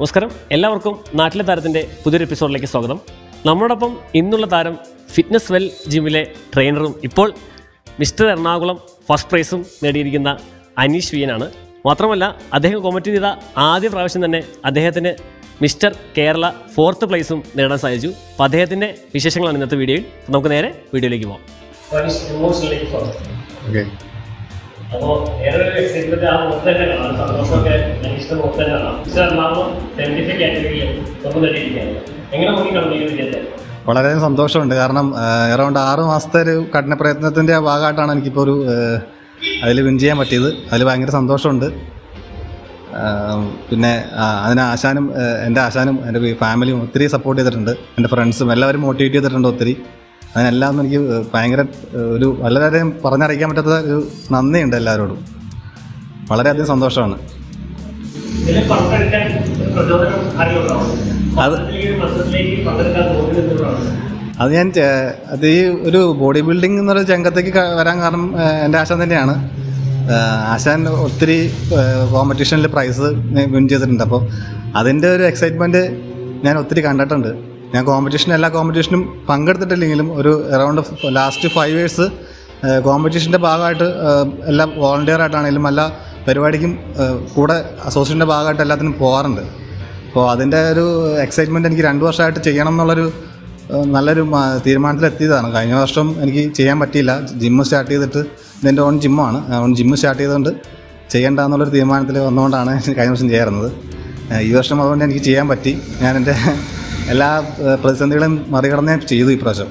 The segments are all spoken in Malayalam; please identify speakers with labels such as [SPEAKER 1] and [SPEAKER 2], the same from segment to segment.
[SPEAKER 1] നമസ്കാരം എല്ലാവർക്കും നാട്ടിലെ താരത്തിൻ്റെ പുതിയൊരു എപ്പിസോഡിലേക്ക് സ്വാഗതം നമ്മളോടൊപ്പം ഇന്നുള്ള താരം ഫിറ്റ്നസ് വെൽ ജിമ്മിലെ ട്രെയിനറും ഇപ്പോൾ മിസ്റ്റർ എറണാകുളം ഫസ്റ്റ് പ്രൈസും നേടിയിരിക്കുന്ന അനീഷ് വിയനാണ് മാത്രമല്ല അദ്ദേഹം കോമറ്റ് ചെയ്ത ആദ്യ പ്രാവശ്യം തന്നെ അദ്ദേഹത്തിന് മിസ്റ്റർ കേരള ഫോർത്ത് പ്ലേസും നേടാൻ സാധിച്ചു അപ്പോൾ അദ്ദേഹത്തിൻ്റെ വിശേഷങ്ങളാണ് ഇന്നത്തെ വീഡിയോയിൽ അപ്പോൾ നമുക്ക് നേരെ വീഡിയോയിലേക്ക് പോകാം
[SPEAKER 2] ഓക്കെ
[SPEAKER 1] അപ്പോൾ ഏറെ എക്സൈറ്റ്മെന്റ് ആ മുഖത്ത് തന്നെ കാണാം സന്തോഷമൊക്കെ അനീഷിന്റെ മുഖത്ത് തന്നെ കാണാം മിസ്റ്റർ എറണാകുളം സെവൻറ്റി ഫൈവ് കാറ്റഗറിയിൽ നമുക്ക് നേടിയിരിക്കുകയാണ് എങ്ങനെ നോക്കി കാണുന്നു ഈ ഒരു വിജയത്തെ
[SPEAKER 2] വളരെയധികം സന്തോഷമുണ്ട് കാരണം അറൗണ്ട് ആറ് മാസത്തെ ഒരു കഠിന പ്രയത്നത്തിൻ്റെ ഭാഗമായിട്ടാണ് എനിക്കിപ്പോൾ ഒരു അതിൽ വിൻ ചെയ്യാൻ പറ്റിയത് അതിൽ ഭയങ്കര സന്തോഷമുണ്ട് ആ, പിന്നെ ആ, അതിന് ആശാനും ആ, എൻ്റെ ആശാനും എൻ്റെ ഫാമിലിയും ഒത്തിരി സപ്പോർട്ട് ചെയ്തിട്ടുണ്ട് എൻ്റെ ഫ്രണ്ട്സും എല്ലാവരും മോട്ടിവേറ്റ് ചെയ്തിട്ടുണ്ട് ഒത്തിരി അതിനെല്ലാം എനിക്ക് ഭയങ്കര ഒരു വളരെയധികം പറഞ്ഞറിയിക്കാൻ പറ്റാത്ത ഒരു നന്ദിയുണ്ട് എല്ലാവരോടും വളരെയധികം സന്തോഷമാണ്
[SPEAKER 1] ഇതിൽ പങ്കെടുക്കാൻ ഒരു പ്രചോദനം അറിയുള്ളൂ
[SPEAKER 2] അത്
[SPEAKER 1] ഈ ഒരു മത്സരത്തിലേക്ക് പങ്കെടുക്കാൻ തോന്നുന്നതാണ്
[SPEAKER 2] അത് ഞാൻ ചെ- അത് ഈ ഒരു ബോഡി ബിൽഡിംഗ് എന്നൊരു രംഗത്തേക്ക് ക- വരാൻ കാരണം ഏഹ്, എൻ്റെ ആശാൻ തന്നെയാണ് ഏഹ്, ആശാൻ ഒത്തിരി കോമ്പറ്റീഷനിൽ പ്രൈസ് വിൻ ചെയ്തിട്ടുണ്ട് അപ്പോൾ അതിൻ്റെ ഒരു എക്സൈറ്റ്മെൻറ്റ് ഞാൻ ഒത്തിരി കണ്ടിട്ടുണ്ട് ഞാൻ കോമ്പറ്റീഷൻ എല്ലാ കോമ്പറ്റീഷനും പങ്കെടുത്തിട്ടില്ലെങ്കിലും ഒരു അറൗണ്ട് ലാസ്റ്റ് ഫൈവ് ഇയേഴ്സ് കോമ്പറ്റീഷൻ്റെ ഭാഗമായിട്ട് ഏഹ്, എല്ലാ വോളണ്ടിയർ ആയിട്ടാണെങ്കിലും എല്ലാ പരിപാടിക്കും ഏഹ്, കൂടെ അസോസിയേഷൻ്റെ ഭാഗമായിട്ട് എല്ലാത്തിനും പോകാറുണ്ട് അപ്പോൾ അതിൻ്റെ ഒരു എക്സൈറ്റ്മെൻറ്റ് എനിക്ക് രണ്ട് വർഷമായിട്ട് ചെയ്യണം എന്നുള്ളൊരു ഏഹ്, നല്ലൊരു മ- തീരുമാനത്തിലെത്തിയതാണ് കഴിഞ്ഞ വർഷം എനിക്ക് ചെയ്യാൻ പറ്റിയില്ല ജിമ്മ് സ്റ്റാർട്ട് ചെയ്തിട്ട് ഇതെൻ്റെ ഓൺ ജിമ്മാണ് ഓൺ ജിമ്മ് സ്റ്റാർട്ട് ചെയ്തുകൊണ്ട് ചെയ്യണ്ട എന്നുള്ളൊരു തീരുമാനത്തിൽ വന്നുകൊണ്ടാണ് കഴിഞ്ഞ വർഷം ചെയ്യാറുന്നത് ഏഹ്, ഈ വർഷം അതുകൊണ്ട് എനിക്ക് ചെയ്യാൻ പറ്റി ഞാൻ എൻ്റെ എല്ലാ ഏഹ്, പ്രതിസന്ധികളും മറികടന്ന് ഞാൻ ചെയ്തു ഈ പ്രാവശ്യം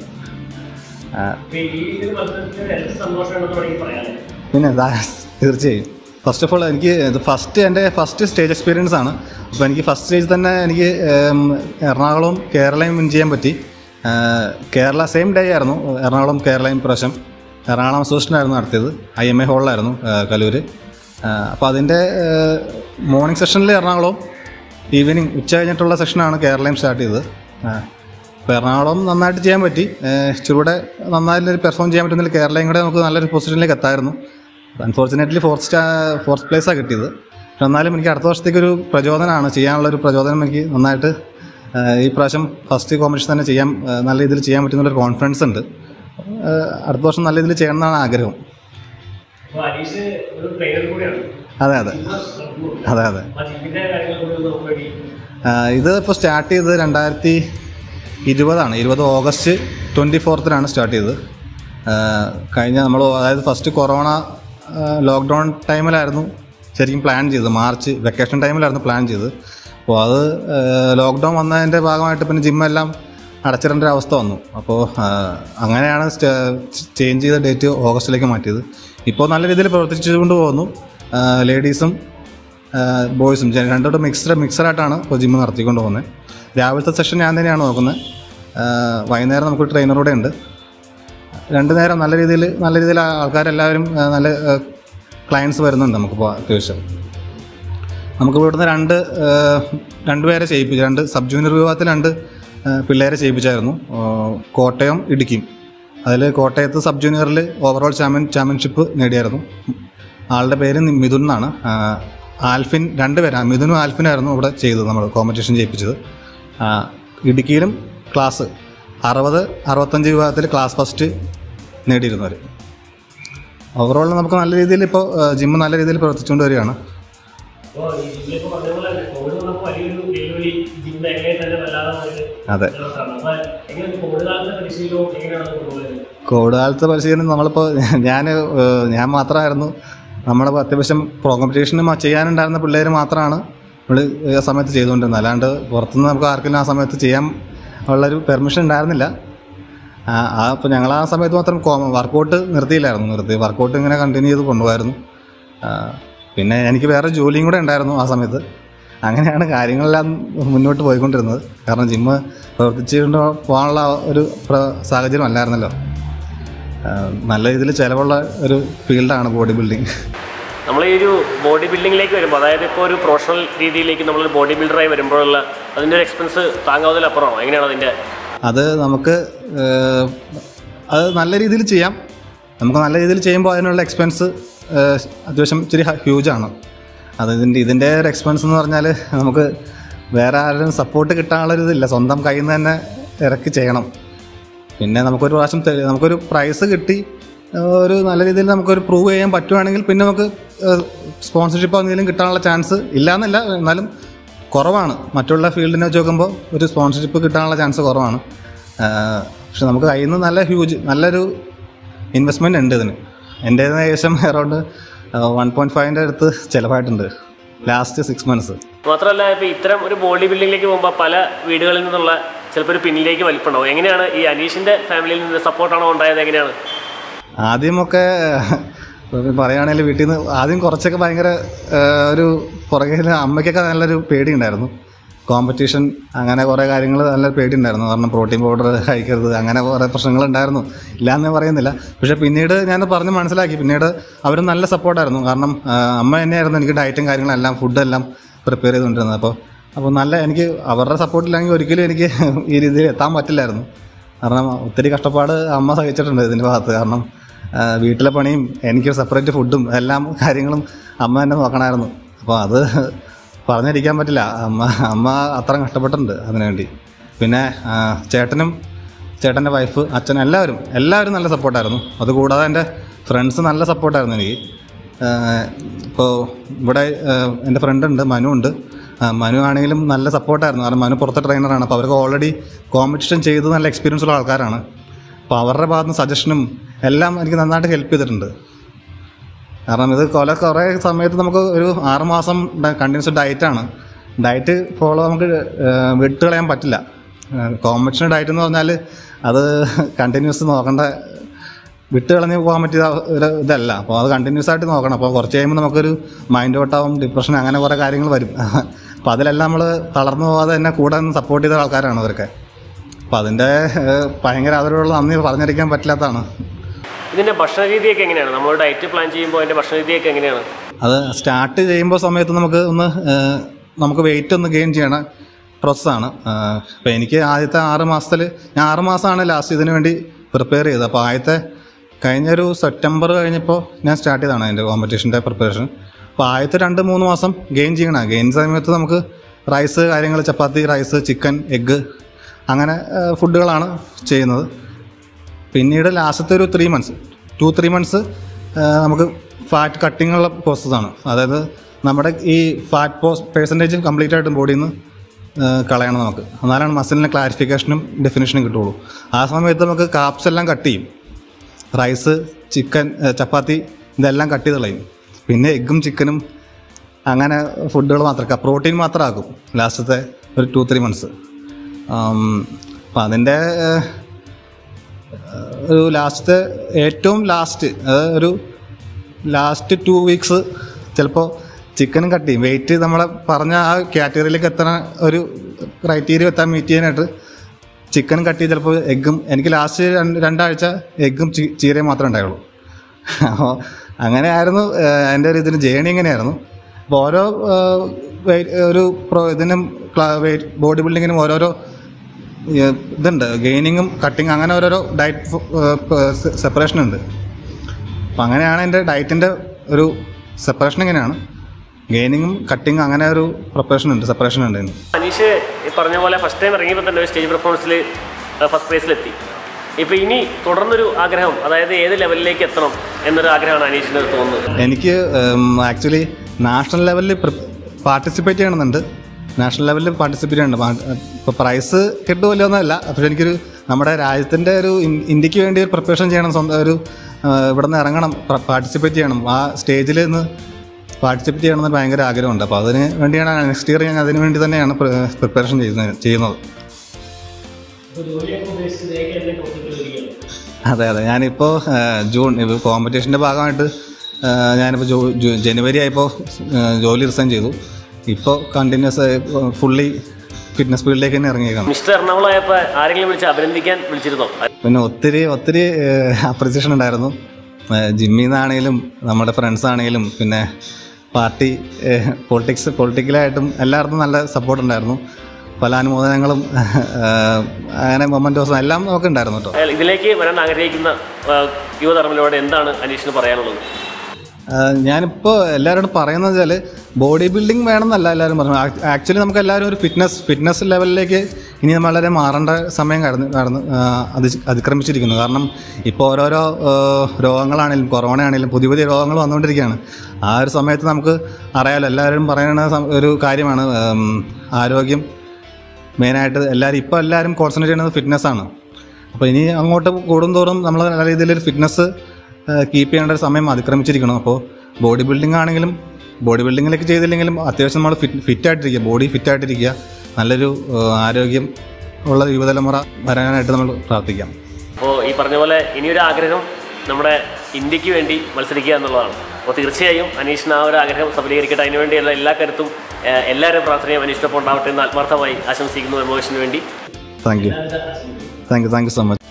[SPEAKER 2] ആ,
[SPEAKER 1] ഈ ഒരു മത്സരത്തിൽ എന്ത് സന്തോഷമാണെന്ന് വേണമെങ്കിൽ പറയാം
[SPEAKER 2] പിന്നെ ദാ- തീർച്ചയായും ഫസ്റ്റ് ഓഫ് ഓൾ എനിക്ക് ഇത് ഫസ്റ്റ് എൻ്റെ ഫസ്റ്റ് സ്റ്റേജ് എക്സ്പീരിയൻസ് ആണ് അപ്പോൾ എനിക്ക് ഫസ്റ്റ് സ്റ്റേജ് തന്നെ എനിക്ക് ഏം, എറണാകുളവും കേരളയും വിൻ ചെയ്യാൻ പറ്റി ആ, കേരള സെയിം ഡേ ആയിരുന്നു എറണാകുളം കേരളയും പ്രാവശ്യം എറണാകുളം അസോസിയേഷനായിരുന്നു നടത്തിയത് ഐ എം എ ഹോളിലായിരുന്നു കലൂർ അപ്പോൾ അതിൻ്റെ മോർണിംഗ് സെഷനിൽ എറണാകുളവും ഈവനിങ് ഉച്ച കഴിഞ്ഞിട്ടുള്ള സെഷനാണ് കേരളയും സ്റ്റാർട്ട് ചെയ്തത് ആ, അപ്പോൾ എറണാകുളം നന്നായിട്ട് ചെയ്യാൻ പറ്റി ഏഹ് ഇച്ചിരൂടെ നന്നായിട്ട് പെർഫോം ചെയ്യാൻ പറ്റുന്നതിൽ കേരളയും കൂടെ നമുക്ക് നല്ലൊരു പൊസിഷനിലേക്ക് എത്തായിരുന്നു അൺഫോർച്ചുനേറ്റ്ലി ഫോർത്ത് സ്റ്റാ ഫോർത്ത് പ്ലേസാണ് കിട്ടിയത് പക്ഷെ എന്നാലും എനിക്ക് അടുത്ത വർഷത്തേക്കൊരു പ്രചോദനമാണ് ചെയ്യാനുള്ളൊരു പ്രചോദനം എനിക്ക് നന്നായിട്ട് ഏഹ് ഈ പ്രാവശ്യം ഫസ്റ്റ് കോമ്പറ്റീഷൻ തന്നെ ചെയ്യാൻ ഏഹ് നല്ല രീതിയിൽ ചെയ്യാൻ പറ്റുന്നൊരു കോൺഫിഡൻസ് ഉണ്ട് ഏഹ് അടുത്ത വർഷം നല്ല രീതിയിൽ ചെയ്യണം എന്നാണ് ആഗ്രഹം
[SPEAKER 1] അപ്പോൾ അനീഷ് ഒരു ട്രെയിനർ കൂടിയാണ്
[SPEAKER 2] അതെ അതെ അതെ അതെ
[SPEAKER 1] ആ ജിമ്മിന്റെ കാര്യങ്ങൾ കൂടി ഒന്ന് നമുക്ക് വേണ്ടി
[SPEAKER 2] ആഹ് ഇത് ഇപ്പോൾ സ്റ്റാർട്ട് ചെയ്തത് രണ്ടായിരത്തി ഇരുപതാണ് ഇരുപത് ഓഗസ്റ്റ് ട്വൻറ്റി ഫോർത്തിനാണ് സ്റ്റാർട്ട് ചെയ്തത് ആഹ് കഴിഞ്ഞ നമ്മൾ അതായത് ഫസ്റ്റ് കൊറോണ ലോക്ക്ഡൗൺ ടൈമിലായിരുന്നു ശരിക്കും പ്ലാൻ ചെയ്തത് മാർച്ച് വെക്കേഷൻ ടൈമിലായിരുന്നു പ്ലാൻ ചെയ്തത് അപ്പോൾ അത് ലോക്ക്ഡൗൺ വന്നതിൻ്റെ ഭാഗമായിട്ട് പിന്നെ ജിമ്മെല്ലാം അടച്ചിടേണ്ട ഒരു അവസ്ഥ വന്നു അപ്പോൾ ആഹ് അങ്ങനെയാണ് ചേഞ്ച് ചെയ്ത ഡേറ്റ് ഓഗസ്റ്റിലേക്ക് മാറ്റിയത് ഇപ്പോൾ നല്ല രീതിയിൽ പ്രവർത്തിച്ചുകൊണ്ട് പോകുന്നു ലേഡീസും ബോയ്സും രണ്ടോട്ട് മിക്സ്ഡ് മിക്സറായിട്ടാണ് ഇപ്പോൾ ജിമ്മ് നടത്തിക്കൊണ്ട് പോകുന്നത് രാവിലത്തെ സെഷൻ ഞാൻ തന്നെയാണ് നോക്കുന്നത് ആ, വൈകുന്നേരം നമുക്ക് ട്രെയിനറൂടെ ഉണ്ട് രണ്ട് നേരം നല്ല രീതിയിൽ നല്ല രീതിയിൽ ആൾക്കാരെല്ലാവരും ആ, നല്ല ക്ലയൻസ് വരുന്നുണ്ട് നമുക്കിപ്പോൾ അത്യാവശ്യം നമുക്ക് ഇവിടുന്ന് രണ്ട് ആ, രണ്ട് പേരെ ചെയ്യിപ്പിച്ചു രണ്ട് സബ് ജൂനിയർ വിഭാഗത്തിൽ രണ്ട് ആ, പിള്ളേരെ ചെയ്യിപ്പിച്ചായിരുന്നു ആ, കോട്ടയം ഇടുക്കിയും അതിൽ കോട്ടയത്ത് സബ് ജൂനിയറിൽ ഓവറോൾ ചാമ്പ്യൻ ചാമ്പ്യൻഷിപ്പ് നേടിയായിരുന്നു ആളുടെ പേര് നി- മിഥുൻ എന്നാണ് ആ, ആൽഫിൻ രണ്ട് പേരാണ് മിഥുനും ആൽഫിനായിരുന്നു ഇവിടെ ചെയ്തത് നമ്മൾ കോമ്പറ്റീഷൻ ചെയ്യിപ്പിച്ചത് ആ, ഇടുക്കിയിലും ക്ലാസ് അറുപത് അറുപത്തഞ്ച് വിഭാഗത്തിൽ ക്ലാസ് ഫസ്റ്റ് നേടിയിരുന്നവർ ഓവറോൾ നമുക്ക് നല്ല രീതിയിൽ ഇപ്പോൾ ജിമ്മ് നല്ല രീതിയിൽ പ്രവർത്തിച്ചുകൊണ്ട് വരികയാണ്
[SPEAKER 1] അപ്പോൾ ഈ ജിമ്മിലിപ്പോൾ പറഞ്ഞ പോലെ തന്നെ കോവിഡ് വന്നപ്പോൾ വലിയൊരു വെല്ലുവിളി ജിം മേഖലയെ തന്നെ വല്ലാതെ ഒരു
[SPEAKER 2] അതെ
[SPEAKER 1] നിലനിർത്തണം. അപ്പോൾ എങ്ങനെ കോവിഡ് കാലത്തെ പരിശീലനവും എങ്ങനെയാണ് കൊണ്ടുപോയത്
[SPEAKER 2] കോവിഡ് കാലത്തെ പരിശീലനം നമ്മളിപ്പോൾ ഞാൻ ഞാൻ മാത്രമായിരുന്നു നമ്മുടെ അത്യാവശ്യം പ്രോ കോമ്പറ്റീഷന് ചെയ്യാനുണ്ടായിരുന്ന പിള്ളേർ മാത്രമാണ് നമ്മൾ ആ സമയത്ത് ചെയ്തുകൊണ്ടിരുന്നത് അല്ലാണ്ട് പുറത്തുനിന്ന് നമുക്ക് ആർക്കെങ്കിലും ആ സമയത്ത് ചെയ്യാൻ ഉള്ളൊരു പെർമിഷൻ ഉണ്ടായിരുന്നില്ല ആ ആ അപ്പോൾ ഞങ്ങൾ ആ സമയത്ത് മാത്രം വർക്കൗട്ട് നിർത്തിയില്ലായിരുന്നു നിർത്തി വർക്കൗട്ട് ഇങ്ങനെ കണ്ടിന്യൂ ചെയ്ത് കൊണ്ടുപോകായിരുന്നു ആ, പിന്നെ എനിക്ക് വേറെ ജോലിയും കൂടെ ഉണ്ടായിരുന്നു ആ സമയത്ത് അങ്ങനെയാണ് കാര്യങ്ങളെല്ലാം മുന്നോട്ട് പോയിക്കൊണ്ടിരുന്നത് കാരണം ജിമ്മ് പ്രവർത്തിച്ചുകൊണ്ട് പോകാനുള്ള ഒരു പ്ര- സാഹചര്യം അല്ലായിരുന്നല്ലോ ആ, നല്ല രീതിയിൽ ചിലവുള്ള ഒരു ഫീൽഡാണ് ബോഡി ബിൽഡിങ്
[SPEAKER 1] നമ്മൾ ഈ ഒരു ബോഡി ബിൽഡിങ്ങിലേക്ക് വരുമ്പോൾ അതായത് ഇപ്പോൾ ഒരു പ്രൊഫഷണൽ രീതിയിലേക്ക് നമ്മളൊരു ബോഡി ബിൽഡറായി വരുമ്പോഴുള്ള അതിൻ്റെ ഒരു എക്സ്പെൻസ് താങ്ങാവുന്നതിലപ്പുറമാണോ എങ്ങനെയാണ് അതിൻ്റെ
[SPEAKER 2] അത് നമുക്ക് ഏഹ്, അത് നല്ല രീതിയിൽ ചെയ്യാം നമുക്ക് നല്ല രീതിയിൽ ചെയ്യുമ്പോൾ അതിനുള്ള എക്സ്പെൻസ് അത്യാവശ്യം ഇച്ചിരി ഹ്യൂജ് ആണ് അത് ഇതിൻ്റെ ഇതിൻ്റെ ഒരു എക്സ്പെൻസ് എന്ന് പറഞ്ഞാൽ നമുക്ക് വേറെ ആരും സപ്പോർട്ട് കിട്ടാനുള്ളൊരിതില്ല സ്വന്തം കയ്യിൽ നിന്ന് തന്നെ ഇറക്കി ചെയ്യണം പിന്നെ നമുക്കൊരു പ്രാവശ്യം തെ- നമുക്കൊരു പ്രൈസ് കിട്ടി ഏഹ് ഒരു നല്ല രീതിയിൽ നമുക്കൊരു പ്രൂവ് ചെയ്യാൻ പറ്റുവാണെങ്കിൽ പിന്നെ നമുക്ക് സ്പോൺസർഷിപ്പ് എന്തെങ്കിലും കിട്ടാനുള്ള ചാൻസ് ഇല്ലയെന്നല്ല എന്നാലും കുറവാണ് മറ്റുള്ള ഫീൽഡിനെ വെച്ച് നോക്കുമ്പോൾ ഒരു സ്പോൺസർഷിപ്പ് കിട്ടാനുള്ള ചാൻസ് കുറവാണ് ഏഹ് പക്ഷെ നമുക്ക് കയ്യിൽ നിന്ന് നല്ല ഹ്യൂജ് നല്ലൊരു ഇൻവെസ്റ്റ്മെൻ്റ് ഉണ്ട് ഇതിന് എൻ്റെ ഏകദേശം അറൗണ്ട് വൺ പോയിൻറ്റ് ഫൈവിൻ്റെ അടുത്ത് ചിലവായിട്ടുണ്ട് ലാസ്റ്റ് സിക്സ് മന്ത്സ്
[SPEAKER 1] മാത്രമല്ല ഇപ്പോൾ ഇത്തരം ഒരു ബോഡി ബിൽഡിങ്ങിലേക്ക് പോകുമ്പോൾ പല വീടുകളിൽ നിന്നുള്ള ചിലപ്പോൾ ഒരു പിന്നിലേക്ക് വലിപ്പുണ്ടാവും എങ്ങനെയാണ് ഈ അനീഷിൻ്റെ ഫാമിലിയിൽ നിന്ന് സപ്പോർട്ടാണോ ഉണ്ടായത് എങ്ങനെയാണ്
[SPEAKER 2] ആദ്യമൊക്കെ പറയുകയാണെങ്കിൽ വീട്ടിൽ നിന്ന് ആദ്യം കുറച്ചൊക്കെ ഭയങ്കര ആ, ഒരു പുറകെ അമ്മയ്ക്കൊക്കെ നല്ലൊരു പേടിയുണ്ടായിരുന്നു കോമ്പറ്റീഷൻ അങ്ങനെ കുറേ കാര്യങ്ങൾ നല്ല പേടിയുണ്ടായിരുന്നു കാരണം പ്രോട്ടീൻ പൗഡർ കഴിക്കരുത് അങ്ങനെ കുറേ പ്രശ്നങ്ങളുണ്ടായിരുന്നു ഇല്ലയെന്ന് പറയുന്നില്ല പക്ഷേ പിന്നീട് ഞാൻ പറഞ്ഞ് മനസ്സിലാക്കി പിന്നീട് അവർ നല്ല സപ്പോർട്ടായിരുന്നു കാരണം ആ, അമ്മ തന്നെയായിരുന്നു എനിക്ക് ഡയറ്റും കാര്യങ്ങളെല്ലാം ഫുഡെല്ലാം പ്രിപ്പയർ ചെയ്തുകൊണ്ടിരുന്നത് അപ്പോൾ അപ്പോൾ നല്ല എനിക്ക് അവരുടെ സപ്പോർട്ടില്ലെങ്കിൽ ഒരിക്കലും എനിക്ക് ഈ രീതിയിൽ എത്താൻ പറ്റില്ലായിരുന്നു കാരണം ഒത്തിരി കഷ്ടപ്പാട് അമ്മ സഹിച്ചിട്ടുണ്ട് ഇതിൻ്റെ ഭാഗത്ത് കാരണം ആ, വീട്ടിലെ പണിയും എനിക്ക് സെപ്പറേറ്റ് ഫുഡും എല്ലാം കാര്യങ്ങളും അമ്മ തന്നെ നോക്കണമായിരുന്നു അപ്പോൾ അത് പറഞ്ഞിരിക്കാൻ പറ്റില്ല അമ്മ അമ്മ അത്ര കഷ്ടപ്പെട്ടിട്ടുണ്ട് അതിനുവേണ്ടി പിന്നെ ആ, ചേട്ടനും ചേട്ടൻ്റെ വൈഫ് അച്ഛൻ എല്ലാവരും എല്ലാവരും നല്ല സപ്പോർട്ടായിരുന്നു അതുകൂടാതെ എൻ്റെ ഫ്രണ്ട്സ് നല്ല സപ്പോർട്ടായിരുന്നു എനിക്ക് ഇപ്പോൾ ഇവിടെ ആ, എൻ്റെ ഫ്രണ്ട് ഉണ്ട് മനു ഉണ്ട് ആ, മനു ആണെങ്കിലും നല്ല സപ്പോർട്ടായിരുന്നു കാരണം മനു പുറത്തെ ട്രെയിനറാണ് അപ്പോൾ അവർക്ക് ഓൾറെഡി കോമ്പറ്റീഷൻ ചെയ്ത് നല്ല എക്സ്പീരിയൻസ് ഉള്ള ആൾക്കാരാണ് അപ്പോൾ അവരുടെ ഭാഗത്ത് നിന്ന് സജഷനും എല്ലാം എനിക്ക് നന്നായിട്ട് ഹെൽപ്പ് ചെയ്തിട്ടുണ്ട് കാരണം ഇത് കൊല കുറേ സമയത്ത് നമുക്ക് ഒരു ആറ് മാസം കണ്ടിന്യൂസ് ഡയറ്റാണ് ഡയറ്റ് ഫോളോ നമുക്ക് ഏഹ്, വിട്ട് കളയാൻ പറ്റില്ല കോമ്പറ്റീഷൻ ഡയറ്റ് എന്ന് പറഞ്ഞാൽ അത് കണ്ടിന്യൂസ് നോക്കേണ്ട വിട്ട് കളഞ്ഞ് പോകാൻ പറ്റിയ ഒരു ഇതല്ല അപ്പോൾ അത് കണ്ടിന്യൂസ് ആയിട്ട് നോക്കണം അപ്പോൾ കുറച്ച് കഴിയുമ്പോൾ നമുക്കൊരു മൈൻഡ് ഔട്ടാവും ഡിപ്രഷൻ അങ്ങനെ കുറേ കാര്യങ്ങൾ വരും അപ്പോൾ അതിലെല്ലാം നമ്മൾ തളർന്നു പോകാതെ തന്നെ കൂടെ നിന്ന് സപ്പോർട്ട് ചെയ്ത ആൾക്കാരാണ് അവരൊക്കെ അപ്പോൾ അതിൻ്റെ ഏഹ്, ഭയങ്കര അവരോടുള്ള നന്ദി പറഞ്ഞിരിക്കാൻ പറ്റില്ലാത്തതാണ്
[SPEAKER 1] ഇതിൻ്റെ ഭക്ഷണ രീതിയൊക്കെ എങ്ങനെയാണ് നമ്മൾ ഡയറ്റ് പ്ലാൻ ചെയ്യുമ്പോൾ അതിൻ്റെ ഭക്ഷണ രീതിയൊക്കെ എങ്ങനെയാണ്
[SPEAKER 2] അത് സ്റ്റാർട്ട് ചെയ്യുമ്പോൾ സമയത്ത് നമുക്ക് ഒന്ന് ഏഹ്, നമുക്ക് വെയിറ്റ് ഒന്ന് ഗെയിൻ ചെയ്യണ പ്രോസസ്സാണ് അപ്പോൾ എനിക്ക് ആദ്യത്തെ ആറ് മാസത്തിൽ ഞാൻ ആറ് മാസമാണ് ലാസ്റ്റ് ഇതിന് വേണ്ടി പ്രിപ്പയർ ചെയ്തത് അപ്പോൾ ആദ്യത്തെ കഴിഞ്ഞൊരു സെപ്റ്റംബർ കഴിഞ്ഞപ്പോൾ ഞാൻ സ്റ്റാർട്ട് ചെയ്തതാണ് അതിൻ്റെ കോമ്പറ്റീഷൻ്റെ പ്രിപ്പറേഷൻ അപ്പോൾ ആദ്യത്തെ രണ്ട് മൂന്ന് മാസം ഗെയിൻ ചെയ്യണം ഗെയിൻ സമയത്ത് നമുക്ക് റൈസ് കാര്യങ്ങൾ ചപ്പാത്തി റൈസ് ചിക്കൻ എഗ്ഗ് അങ്ങനെ ഏഹ്, ഫുഡുകളാണ് ചെയ്യുന്നത് പിന്നീട് ലാസ്റ്റത്തെ ഒരു three months two three months നമുക്ക് ഫാറ്റ് കട്ടിംഗ് ഉള്ള പ്രോസസ്സാണ് അതായത് നമ്മുടെ ഈ ഫാറ്റ് പോസ് പേഴ്സൻറ്റേജ് കംപ്ലീറ്റ് ആയിട്ടും ബോഡിയിൽ നിന്ന് കളയണം നമുക്ക് എന്നാലാണ് മസിലിന് ക്ലാരിഫിക്കേഷനും ഡെഫിനേഷനും കിട്ടുള്ളൂ ആ സമയത്ത് നമുക്ക് കാപ്സ് എല്ലാം കട്ട് ചെയ്യും റൈസ് ചിക്കൻ ചപ്പാത്തി ഇതെല്ലാം കട്ട് ചെയ്ത് കളയും പിന്നെ എഗ്ഗും ചിക്കനും അങ്ങനെ ഫുഡുകൾ മാത്രം പ്രോട്ടീൻ മാത്രം ആക്കും ലാസ്റ്റത്തെ ഒരു ടു ത്രീ മന്ത്സ് അപ്പം അതിൻ്റെ ഏഹ്, ഒരു ലാസ്റ്റ് ഏറ്റവും ലാസ്റ്റ് അതായത് ഒരു ലാസ്റ്റ് ടു വീക്സ് ചിലപ്പോൾ ചിക്കനും കട്ട് ചെയ്യും വെയിറ്റ് നമ്മളെ പറഞ്ഞ ആ കാറ്റഗറിയിലേക്ക് എത്തണ ഒരു ക്രൈറ്റീരിയ എത്താൻ മീറ്റ് ചെയ്യാനായിട്ട് ചിക്കനും കട്ട് ചെയ്ത് ചിലപ്പോൾ എഗ്ഗും എനിക്ക് ലാസ്റ്റ് രണ്ട് രണ്ടാഴ്ച എഗ്ഗും ചീ ചീരയും മാത്രമേ ഉണ്ടായുള്ളൂ അപ്പോൾ അങ്ങനെയായിരുന്നു ഏഹ്, എൻ്റെ ഒരു ഇതിന് ജേണി എങ്ങനെയായിരുന്നു അപ്പോൾ ഓരോ ഏഹ്, weight- ഒരു പ്രോ ഇതിനും വെയിറ്റ് ബോഡി ബിൽഡിങ്ങിനും ഓരോരോ ഈ ഇതുണ്ട് ഗെയിനിങ്ങും കട്ടിങ് അങ്ങനെ ഓരോരോ ഡയറ്റ് സെപ്പറേഷൻ ഉണ്ട് അപ്പം അങ്ങനെയാണ് എൻ്റെ ഡയറ്റിൻ്റെ ഒരു സെപ്പറേഷൻ ഇങ്ങനെയാണ് ഗെയിനിങ്ങും കട്ടിങ് അങ്ങനെ ഒരു പ്രിപ്പറേഷൻ ഉണ്ട് സെപ്പറേഷൻ ഉണ്ട് ഇതിന്.
[SPEAKER 1] അനീഷ് ഈ പറഞ്ഞ പോലെ ഫസ്റ്റ് ടൈം ഇറങ്ങിയപ്പോൾ തന്നെ ഒരു സ്റ്റേജ് പെർഫോമൻസിൽ ഫസ്റ്റ് പ്രൈസിലെത്തി ഇപ്പോൾ ഇനി തുടർന്നൊരു ആഗ്രഹം അതായത് ഏത് ലെവലിലേക്ക് എത്തണം എന്നൊരു ആഗ്രഹമാണ് അനീഷിന് തോന്നുന്നത്
[SPEAKER 2] എനിക്ക് ആക്ച്വലി നാഷണൽ ലെവലിൽ പാർട്ടിസിപ്പേറ്റ് ചെയ്യണമെന്നുണ്ട് നാഷണൽ ലെവലിൽ പാർട്ടിസിപ്പേറ്റ് ചെയ്യണം ഇപ്പോൾ പ്രൈസ് കിട്ടുമല്ലോ എന്നല്ല പക്ഷേ എനിക്കൊരു നമ്മുടെ രാജ്യത്തിൻ്റെ ഒരു ഇൻ- ഇന്ത്യക്ക് വേണ്ടി ഒരു പ്രിപ്പറേഷൻ ചെയ്യണം സ്വന്തം ഒരു ആ, ഇവിടെ നിന്ന് ഇറങ്ങണം പാർട്ടിസിപ്പേറ്റ് ചെയ്യണം ആ സ്റ്റേജിൽ നിന്ന് പാർട്ടിസിപ്പേറ്റ് ചെയ്യണമെന്ന് ഭയങ്കര ആഗ്രഹമുണ്ട് അപ്പോൾ അതിന് വേണ്ടിയാണ് നെക്സ്റ്റ് ഇയർ ഞാൻ അതിന് വേണ്ടി തന്നെയാണ് പ്രിപ്പറേഷൻ ചെയ്യുന്നത് ചെയ്യുന്നത് അതെ അതെ ഞാനിപ്പോൾ ആ, ജൂൺ ഇപ്പോൾ കോമ്പറ്റീഷൻ്റെ ഭാഗമായിട്ട് ആ, ഞാനിപ്പോൾ ജോ ജു- ജനുവരി ആയപ്പോൾ ആ, ജോലി റിസൈൻ ചെയ്തു ഇപ്പോൾ കണ്ടിന്യൂസ് ഫുള്ളി ഫിറ്റ്നസ് ഫീൽഡിലേക്ക് തന്നെ ഇറങ്ങിയേക്കാണ്
[SPEAKER 1] മിസ്റ്റർ എറണാകുളം ആയപ്പോൾ ആരെങ്കിലും വിളിച്ച് അഭിനന്ദിക്കാൻ വിളിച്ചിരുന്നോ
[SPEAKER 2] പിന്നെ ഒത്തിരി ഒത്തിരി അപ്രിസിയേഷൻ ഉണ്ടായിരുന്നു ജിമ്മിൽ നിന്നാണെങ്കിലും നമ്മുടെ ഫ്രണ്ട്സ് ആണെങ്കിലും പിന്നെ പാർട്ടി പൊളിറ്റിക്സ് പൊളിറ്റിക്കലായിട്ടും എല്ലായിടത്തും നല്ല സപ്പോർട്ട് ഉണ്ടായിരുന്നു പല അനുമോദനങ്ങളും ഏഹ്, അങ്ങനെ മൊമെൻറ്റോസും എല്ലാം നമുക്ക് ഉണ്ടായിരുന്നു കേട്ടോ
[SPEAKER 1] അയാൾ ഇതിലേക്ക് വരാൻ ആഗ്രഹിക്കുന്ന ആ, യുവതലമുറയോട് എന്താണ് അനീഷിന് പറയാനുള്ളത്
[SPEAKER 2] ഞാനിപ്പോൾ എല്ലാവരോടും പറയുന്നത് വെച്ചാൽ ബോഡി ബിൽഡിംഗ് വേണമെന്നല്ല എല്ലാവരും പറഞ്ഞു ആക്ച്വലി നമുക്ക് എല്ലാവരും ഒരു ഫിറ്റ്നസ് ഫിറ്റ്നസ് ലെവലിലേക്ക് ഇനി നമ്മൾ വളരെ മാറേണ്ട സമയം കടന്ന് കടന്ന് ആ, അതി അതിക്രമിച്ചിരിക്കുന്നു കാരണം ഇപ്പോൾ ഓരോരോ ആ, രോഗങ്ങളാണെങ്കിലും കൊറോണ ആണെങ്കിലും പുതിയ പുതിയ രോഗങ്ങൾ വന്നുകൊണ്ടിരിക്കുകയാണ് ആ ഒരു സമയത്ത് നമുക്ക് അറിയാലോ എല്ലാവരും പറയുന്ന സം- ഒരു കാര്യമാണ് ഉം, ആരോഗ്യം മെയിനായിട്ട് എല്ലാവരും ഇപ്പോൾ എല്ലാവരും കോൺസെൻട്രേറ്റ് ചെയ്യുന്നത് ഫിറ്റ്നസ്സാണ് അപ്പോൾ ഇനി അങ്ങോട്ട് കൂടുന്തോറും നമ്മൾ നല്ല രീതിയിലൊരു ഫിറ്റ്നസ് കീപ്പ് ചെയ്യേണ്ട ഒരു സമയം അതിക്രമിച്ചിരിക്കണം അപ്പോൾ ബോഡി ബിൽഡിംഗ് ആണെങ്കിലും ബോഡി ബിൽഡിങ്ങിലേക്ക് ചെയ്തില്ലെങ്കിലും അത്യാവശ്യം നമ്മൾ ഫിറ്റ് ഫിറ്റായിട്ടിരിക്കുക ബോഡി ഫിറ്റായിട്ടിരിക്കുക നല്ലൊരു ആ, ആരോഗ്യം ഉള്ള യുവതലമുറ വരാനായിട്ട് നമ്മൾ പ്രാർത്ഥിക്കാം
[SPEAKER 1] അപ്പോൾ ഈ പറഞ്ഞ പോലെ ഇനിയൊരു ആഗ്രഹം നമ്മുടെ ഇന്ത്യക്ക് വേണ്ടി മത്സരിക്കുക എന്നുള്ളതാണ് അപ്പോൾ തീർച്ചയായും അനീഷിന് ആ ഒരു ആഗ്രഹം സഫലീകരിക്കട്ടെ അതിനുവേണ്ടിയുള്ള എല്ലാ കരുത്തും ഏഹ്, എല്ലാവരും പ്രാർത്ഥനയും അനീഷിനൊപ്പം ഉണ്ടാവട്ടെ എന്ന് ആത്മാർത്ഥമായി ആശംസിക്കുന്നു എമോഷന് വേണ്ടി
[SPEAKER 2] thank you thank you thank you so much